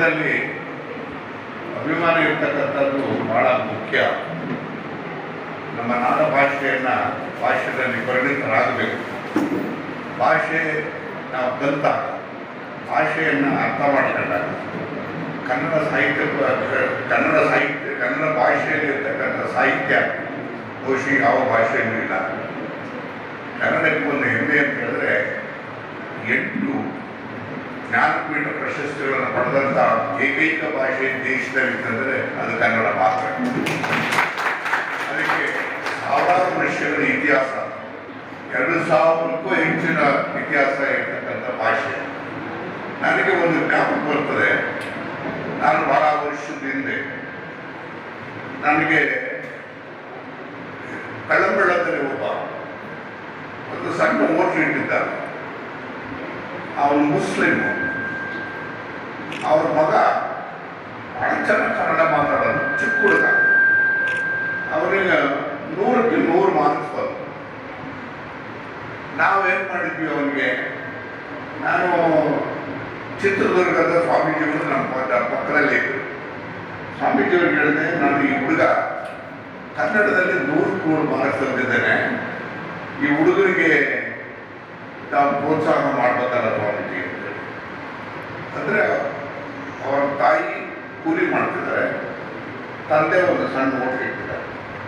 ಕನ್ನಡದಲ್ಲಿ ಅಭಿಮಾನ ಇರ್ತಕ್ಕಂಥದ್ದು ಬಹಳ ಮುಖ್ಯ ನಮ್ಮ ನಾಡ ಭಾಷೆಯನ್ನು ಭಾಷೆಯಲ್ಲಿ ಪರಿಣಿತರಾಗಬೇಕು ಭಾಷೆ ನಾವು ಕಲಿತಾಗ ಭಾಷೆಯನ್ನು ಅರ್ಥ ಮಾಡ್ಕೊಂಡಾಗ ಕನ್ನಡ ಸಾಹಿತ್ಯ ಕನ್ನಡ ಸಾಹಿತ್ಯ ಕನ್ನಡ ಭಾಷೆಯಲ್ಲಿ ಇರ್ತಕ್ಕಂಥ ಸಾಹಿತ್ಯ ಬಹುಶಃ ಯಾವ ಭಾಷೆಯಲ್ಲೂ ಇಲ್ಲ ಕನ್ನಡಕ್ಕೆ ಒಂದು ಹೆಮ್ಮೆ ಅಂತ ಹೇಳಿದ್ರೆ ಎಂಟು ಜ್ಞಾನಪೀಠ ಪ್ರಶಸ್ತಿಗಳನ್ನು ಪಡೆದಂಥ ಏಕೈಕ ಭಾಷೆ ದೇಶದಲ್ಲಿ ಅಂತಂದರೆ ಅದು ಕನ್ನಡ ಮಾತ್ರ ಅದಕ್ಕೆ ಸಾವಿರಾರು ವರ್ಷಗಳ ಇತಿಹಾಸ ಎರಡು ಸಾವಿರಕ್ಕೂ ಹೆಚ್ಚಿನ ಇತಿಹಾಸ ಇರ್ತಕ್ಕಂಥ ಭಾಷೆ ನನಗೆ ಒಂದು ಜ್ಞಾಪಕ ಬರ್ತದೆ ನಾನು ಬಹಳ ವರ್ಷದ ಹಿಂದೆ ನನಗೆ ಕಳ್ಳಂಬೆಳ್ಳದಲ್ಲಿ ಒಬ್ಬ ಒಂದು ಸಣ್ಣ ಹೋಟ್ಲ್ ಇಟ್ಟಿದ್ದಾನೆ ಅವನು ಮುಸ್ಲಿಮ್ ಅವ್ರ ಮಗ ಬಹಳ ಚೆನ್ನಾಗಿ ಕನ್ನಡ ಮಾತಾಡೋದು ಚಿಕ್ಕ ಹುಡುಗ ಅವನಿಗೆ ನೂರಕ್ಕೆ ನೂರು ಮಾರ್ಕ್ಸ್ ಬಂತು ನಾವೇನು ಮಾಡಿದ್ವಿ ಅವನಿಗೆ ನಾನು ಚಿತ್ರದುರ್ಗದ ಸ್ವಾಮೀಜಿಗಳು ನಮ್ಮ ಪಕ್ಕ- ಪಕ್ಕದಲ್ಲಿ ಇದ್ರು ಸ್ವಾಮೀಜಿಯವ್ರಿಗೆ ಹೇಳಿದೆ ನಾನು ಈ ಹುಡುಗ ಕನ್ನಡದಲ್ಲಿ ನೂರಕ್ಕೆ ನೂರು ಮಾರ್ಕ್ಸ್ ತಂದಿದ್ದೇನೆ ಈ ಹುಡುಗರಿಗೆ ತಾವು ಪ್ರೋತ್ಸಾಹ ಮಾಡ್ಬೇಕಲ್ಲ ಸ್ವಾಮೀಜಿ ಅಂತ ಹೇಳಿ. ಅಂದ್ರೆ ಅವರ ತಾಯಿ ಕೂಲಿ ಮಾಡ್ತಿದ್ದಾರೆ ತಂದೆ ಒಂದು ಸಣ್ಣ ಹೋಟ್ಲ್ ಇಟ್ಟಿದ್ದಾರೆ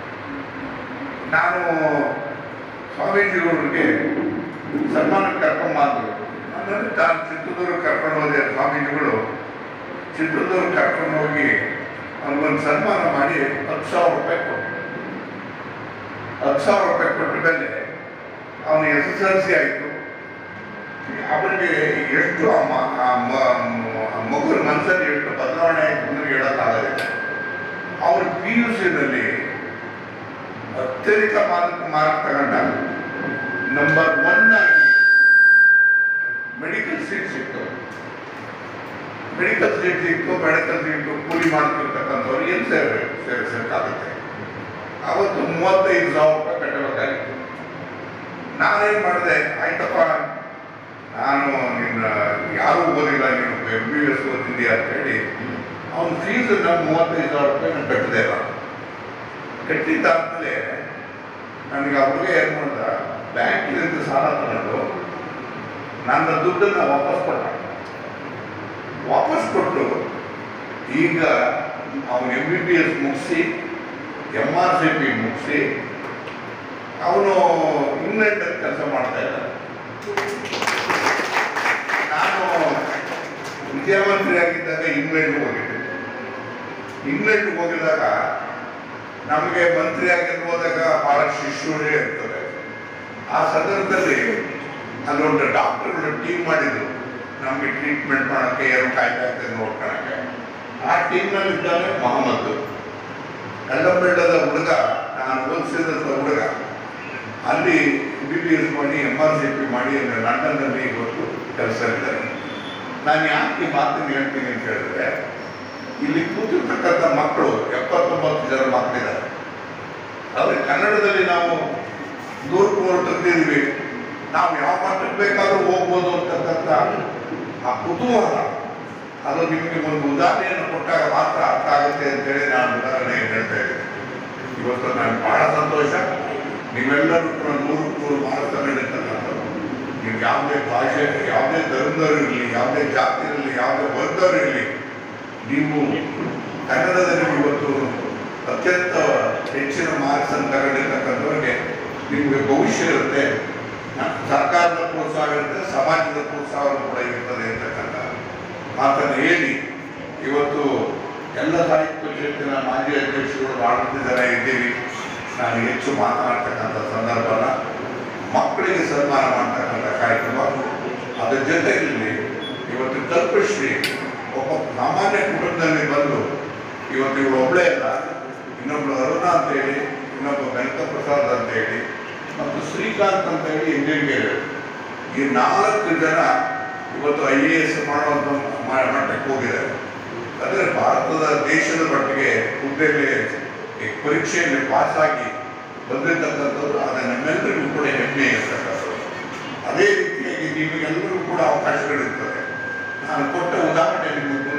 ನಾನು ಸ್ವಾಮೀಜಿಗಳಿಗೆ ಸನ್ಮಾನಕ್ಕೆ ಕರ್ಕೊಂಬಂದ್ರು ನನ್ನಲ್ಲಿ ತಾನು ಚಿತ್ರದುರ್ಗ ಕರ್ಕೊಂಡು ಹೋದೆ ಸ್ವಾಮೀಜಿಗಳು ಚಿತ್ರದುರ್ಗ ಕರ್ಕೊಂಡು ಹೋಗಿ ಅವ್ರಿಗೊಂದು ಸನ್ಮಾನ ಮಾಡಿ ಹತ್ತು ಸಾವಿರ ರೂಪಾಯಿ ಕೊಟ್ಟರು ಹತ್ತು ಸಾವಿರ ರೂಪಾಯಿ ಕೊಟ್ಟ ಮೇಲೆ ಅವನು ಎಸ್ ಎಸ್ ಎಲ್ ಸಿ ಆಯಿತು ಅವನಿಗೆ ಎಷ್ಟು ಆ ಮ- ಆ ಮ- ಮ- ಆ ಮಗುವಿನ ಮನಸ್ಸಲ್ಲಿ ಎಷ್ಟು ಬದಲಾವಣೆ ಆಯಿತು ಅಂದ್ರೆ ಹೇಳೋಕ್ಕಾಗೋದಿಲ್ಲ ಅವನು ಪಿ ಯು ಸಿನಲ್ಲಿ ಅತ್ಯಧಿಕ ಮಾರ್ಕ್ ಮಾರ್ಕ್ ತಗೊಂಡ ನಂಬರ್ ಒನ್ ಆಗಿ ಮೆಡಿಕಲ್ ಸೀಟ್ ಸಿಕ್ತು ಮೆಡಿಕಲ್ ಸೀಟ್ ಸಿಕ್ತು ಮೆಡಿಕಲ್ ಸೀಟು ಕೂಲಿ ಮಾಡ್ತಿರ್ತಕ್ಕಂಥವ್ರು ಎಲ್ಲಿ ಸೇರಬೇಕು ಸೇರಿಸಬೇಕಾಗುತ್ತೆ ಅವತ್ತು ಮೂವತ್ತೈದು ಸಾವಿರ ರೂಪಾಯಿ ಕಟ್ಟಬೇಕಾಗಿತ್ತು ನಾನೇನು ಮಾಡಿದೆ ಆಯ್ತಪ್ಪ ನಾನು ನಿನ್ನ ಯಾರೂ ಓದಿಲ್ಲ ನೀನು ಎಂ ಬಿ ಎಸ್ ಓದಿದ್ಯಾ ಅಂತ ಹೇಳಿ ಅವನ ಫೀಸನ್ನು ಮೂವತ್ತೈದು ಸಾವಿರ ರೂಪಾಯಿ ನಾನು ಕಟ್ಟಿದೆ ನಾನು ಕಟ್ಟಿದ್ದಾದ್ಮೇಲೆ ನನಗೆ ಆ ಹುಡುಗ ಏನು ಮಾಡ್ದ ಬ್ಯಾಂಕಿನಿಂದ ಸಾಲ ತಗೊಂಡು ನನ್ನ ದುಡ್ಡನ್ನು ವಾಪಸ್ ಕೊಟ್ಟ ವಾಪಸ್ ಕೊಟ್ಟು ಈಗ ಅವನು ಎಂ ಬಿ ಬಿ ಎಸ್ ಮುಗಿಸಿ ಎಮ್ ಆರ್ ಸಿ ಪಿ ಮುಗಿಸಿ ಅವನು ಇಂಗ್ಲೆಂಡಲ್ಲಿ ಕೆಲಸ ಮಾಡ್ತಾ ಇದ್ದ ನಾನು ವಿದ್ಯಾಮಂತ್ರಿ ಆಗಿದ್ದಾಗ ಇಂಗ್ಲೆಂಡ್ ಹೋಗಿದ್ದೆ ಇಂಗ್ಲೆಂಡ್ ಹೋಗಿದಾಗ ನಮಗೆ ಮಂತ್ರಿ ಆಗಿದ್ದು ಹೋದಾಗ ಬಹಳ ಶಿಶುರೇ ಇರ್ತದೆ ಆ ಸಂದರ್ಭದಲ್ಲಿ ಅಲ್ಲೊಂದು ಡಾಕ್ಟರ್ಗಳು ಟೀಮ್ ಮಾಡಿದ್ರು ನಮಗೆ ಟ್ರೀಟ್ಮೆಂಟ್ ಮಾಡೋಕ್ಕೆ ಏನು ಕಾಯ್ತಾ ಇರ್ತದೆ ನೋಡ್ಕೊಳಕ್ಕೆ ಆ ಟೀಮ್ನಲ್ಲಿ ಇದ್ದಾನೆ ಮೊಹಮ್ಮದ್ ಕಳ್ಳಂಬೆಳ್ಳದ ಹುಡುಗ ನಾನು ಓದಿಸಿದಂಥ ಹುಡುಗ ಅಲ್ಲಿ ಬಿ ಬಿ ಎಸ್ ಮಾಡಿ ಎಮ್ ಆರ್ ಸಿ ಪಿ ಮಾಡಿ ಅಂದ್ರೆ ಲಂಡನ್ನಲ್ಲಿ ಇವತ್ತು ಕೆಲಸ ಇದ್ದಾರೆ ನಾನು ಯಾಕೆ ಈ ಮಾತನ್ನು ಹೇಳ್ತೀನಿ ಅಂತ ಹೇಳಿದ್ರೆ ಇಲ್ಲಿ ಕೂತಿರ್ತಕ್ಕಂಥ ಮಕ್ಕಳು ಎಪ್ಪತ್ತೊಂಬತ್ತು ಜನ ಮಕ್ಕಳಿದ್ದಾರೆ ಅವ್ರಿಗೆ ಕನ್ನಡದಲ್ಲಿ ನಾವು ನೂರಕ್ಕೆ ನೂರು ತಂದಿದ್ವಿ ನಾವು ಯಾವ ಮಟ್ಟಕ್ಕೆ ಬೇಕಾದ್ರೂ ಹೋಗ್ಬೋದು ಅಂತಕ್ಕಂಥ ಆ ಕುತೂಹಲ ಅದು ನಿಮಗೆ ಒಂದು ಉದಾಹರಣೆಯನ್ನು ಕೊಟ್ಟಾಗ ಮಾತ್ರ ಅರ್ಥ ಆಗುತ್ತೆ ಅಂತೇಳಿ ನಾನು ಉದಾಹರಣೆ ಹೇಳ್ತಾ ಇದ್ದೀನಿ ಇವತ್ತು ನನಗೆ ಬಹಳ ಸಂತೋಷ ನೀವೆಲ್ಲರೂ ಕೂಡ ನೂರಕ್ಕೆ ನೂರು ಮಾರ್ಕ್ ತಗೊಂಡಿರ್ತಕ್ಕಂಥದ್ದು ನೀವು ಯಾವುದೇ ಭಾಷೆ ಯಾವುದೇ ಧರ್ಮದವರು ಇರಲಿ ಯಾವುದೇ ಜಾತಿ ಇರಲಿ ಯಾವುದೇ ವರ್ಗದವರು ಇರಲಿ ನೀವು ಕನ್ನಡದಲ್ಲಿ ಇವತ್ತು ಅತ್ಯಂತ ಹೆಚ್ಚಿನ ಮಾರ್ಕ್ಸ್ ಅನ್ನು ತಗೊಂಡಿರ್ತಕ್ಕಂಥವ್ರಿಗೆ ನಿಮಗೆ ಭವಿಷ್ಯ ಇರುತ್ತೆ ನ- ಸರ್ಕಾರದ ಪ್ರೋತ್ಸಾಹ ಇರುತ್ತೆ ಸಮಾಜದ ಪ್ರೋತ್ಸಾಹ ಕೂಡ ಇರ್ತದೆ ಅಂತಕ್ಕಂಥ ಮಾತನ್ನು ಹೇಳಿ ಇವತ್ತು ಎಲ್ಲ ಸಾಹಿತ್ಯ ಪರಿಷತ್ತಿನ ಮಾಜಿ ಅಧ್ಯಕ್ಷರು ಬಹಳಷ್ಟು ಜನ ಇದ್ದೀವಿ ನಾನು ಹೆಚ್ಚು ಮಾತನಾಡ್ತಕ್ಕಂಥ ಸಂದರ್ಭನ ಮಕ್ಕಳಿಗೆ ಸನ್ಮಾನ ಮಾಡ್ತಕ್ಕಂಥ ಕಾರ್ಯಕ್ರಮ ಅದ್ರ ಜೊತೆಯಲ್ಲಿ ಇವತ್ತು ಕಲ್ಪಶ್ರೀ ಒಬ್ಬ ಸಾಮಾನ್ಯ ಕುಟುಂಬದಲ್ಲಿ ಬಂದು ಇವತ್ತು ಇವಳು ಒಬ್ಬಳೇ ಅಲ್ಲ ಇನ್ನೊಬ್ಳು ಅರುಣ ಅಂತ ಹೇಳಿ ಇನ್ನೊಬ್ಬ ವೆಂಕಟ ಪ್ರಸಾದ್ ಅಂತ ಹೇಳಿ ಮತ್ತು ಶ್ರೀಕಾಂತ್ ಅಂತ ಹೇಳಿ ಇಂಜಿನಿಯರ್ ಈ ನಾಲ್ಕು ಜನ ಇವತ್ತು ಐ ಎ ಎಸ್ ಮಾಡುವಂಥ ಮ- ಮಟ್ಟಕ್ಕೆ ಹೋಗಿದ್ದಾರೆ ಅಂದರೆ ಭಾರತದ ದೇಶದ ಮಟ್ಟಿಗೆ ಹುದ್ದೆಯಲ್ಲಿ ಈ ಪರೀಕ್ಷೆಯಲ್ಲಿ ಪಾಸಾಗಿ ಬಂದಿರ್ತಕ್ಕಂಥದ್ದು ಅದು ನಮ್ಮೆಲ್ಲರಿಗೂ ಕೂಡ ಹೆಮ್ಮೆ ಇರ್ತಕ್ಕಂಥದ್ದು ಅದೇ ರೀತಿಯಾಗಿ ನಿಮಗೆಲ್ಲರಿಗೂ ಕೂಡ ಅವಕಾಶಗಳಿರ್ತದೆ ನಾನು ಕೊಟ್ಟ ಉದಾಹರಣೆ ನಿಮಗೆ